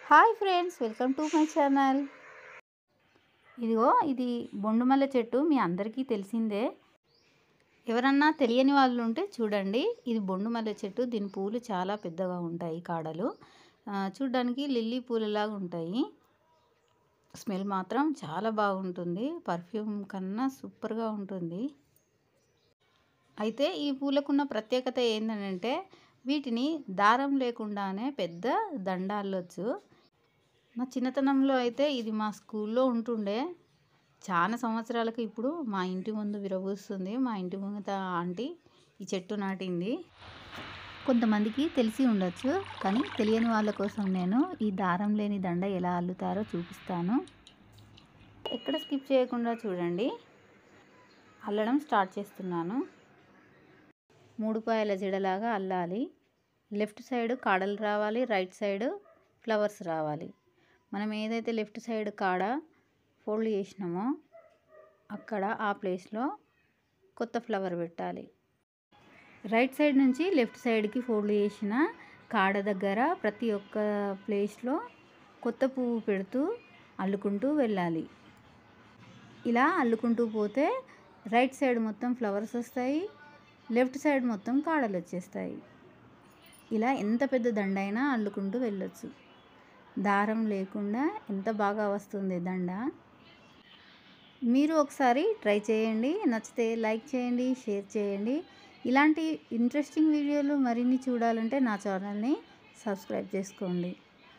hi friends welcome to my channel ఇదిగో ఇది బొండుమల్లె చెట్టు మీ అందరికీ తెలిసిందే ఎవరన్నా తెలియని వాళ్ళు ఉంటే చూడండి ఇది బొండుమల్లె చెట్టు దీని పూలు చాలా పెద్దగా ఉంటాయి కాడలు ఆ, చూడ్డానికి లిల్లీ పూలలాగా ఉంటాయి స్మెల్ మాత్రం చాలా బాగుంటుంది పర్ఫ్యూమ్ కన్నా సూపర్గా ఉంటుంది అయితే ఈ పూలకున్న ప్రత్యేకత ఏంటంటే వీటిని దారం లేకుండానే పెద్ద దండ అల్లొచ్చు నా చిన్నతనంలో అయితే ఇది మా స్కూల్లో ఉంటుండే చాలా సంవత్సరాలకు ఇప్పుడు మా ఇంటి ముందు విరబూస్తుంది మా ఇంటి ముంగట ఆంటీ ఈ చెట్టు నాటింది కొంతమందికి తెలిసి ఉండొచ్చు కానీ తెలియని వాళ్ళ కోసం నేను ఈ దారం లేని దండ ఎలా అల్లుతారో చూపిస్తాను ఎక్కడ స్కిప్ చేయకుండా చూడండి అల్లడం స్టార్ట్ చేస్తున్నాను మూడు పాయల జడలాగా అల్లాలి లెఫ్ట్ సైడ్ కాడలు రావాలి రైట్ సైడ్ ఫ్లవర్స్ రావాలి మనం ఏదైతే లెఫ్ట్ సైడ్ కాడ ఫోల్డ్ చేసినామో అక్కడ ఆ ప్లేస్లో కొత్త ఫ్లవర్ పెట్టాలి రైట్ సైడ్ నుంచి లెఫ్ట్ సైడ్కి ఫోల్డ్ చేసిన కాడ దగ్గర ప్రతి ఒక్క ప్లేస్లో కొత్త పువ్వు పెడుతూ అల్లుకుంటూ వెళ్ళాలి ఇలా అల్లుకుంటూ పోతే రైట్ సైడ్ మొత్తం ఫ్లవర్స్ వస్తాయి లెఫ్ట్ సైడ్ మొత్తం కాడలు వచ్చేస్తాయి ఇలా ఎంత పెద్ద దండైనా అల్లుకుంటూ వెళ్ళొచ్చు దారం లేకుండా ఎంత బాగా వస్తుంది దండ మీరు ఒకసారి ట్రై చేయండి నచ్చితే లైక్ చేయండి షేర్ చేయండి ఇలాంటి ఇంట్రెస్టింగ్ వీడియోలు మరిన్ని చూడాలంటే నా ఛానల్ని సబ్స్క్రైబ్ చేసుకోండి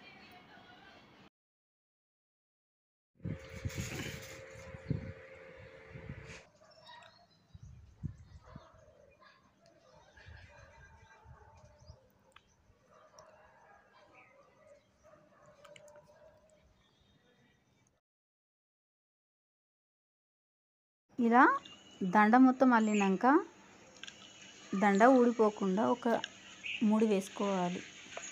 ఇలా దండ మొత్తం అల్లినాక దండ ఊడిపోకుండా ఒక ముడి వేసుకోవాలి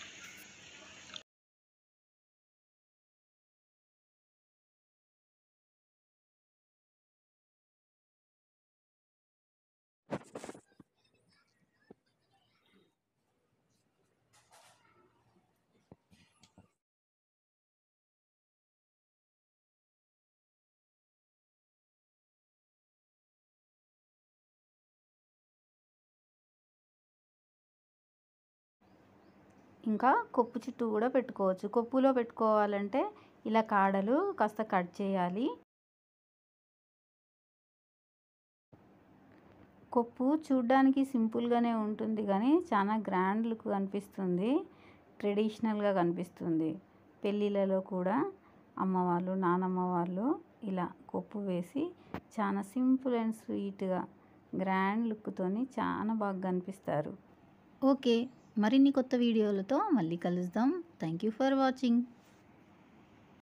ఇంకా కొప్పు చుట్టూ కూడా పెట్టుకోవచ్చు కొప్పులో పెట్టుకోవాలంటే ఇలా కాడలు కాస్త కట్ చేయాలి కొప్పు చూడ్డానికి సింపుల్గానే ఉంటుంది కానీ చాలా గ్రాండ్ లుక్ కనిపిస్తుంది ట్రెడిషనల్గా కనిపిస్తుంది పెళ్ళిళ్ళలో కూడా అమ్మ వాళ్ళు నానమ్మ వాళ్ళు ఇలా కొప్పు వేసి చాలా సింపుల్ అండ్ స్వీట్గా గ్రాండ్ లుక్తోని చాలా బాగా కనిపిస్తారు ఓకే మరిన్ని కొత్త వీడియోలతో మళ్ళీ కలుద్దాం థ్యాంక్ యూ ఫర్ వాచింగ్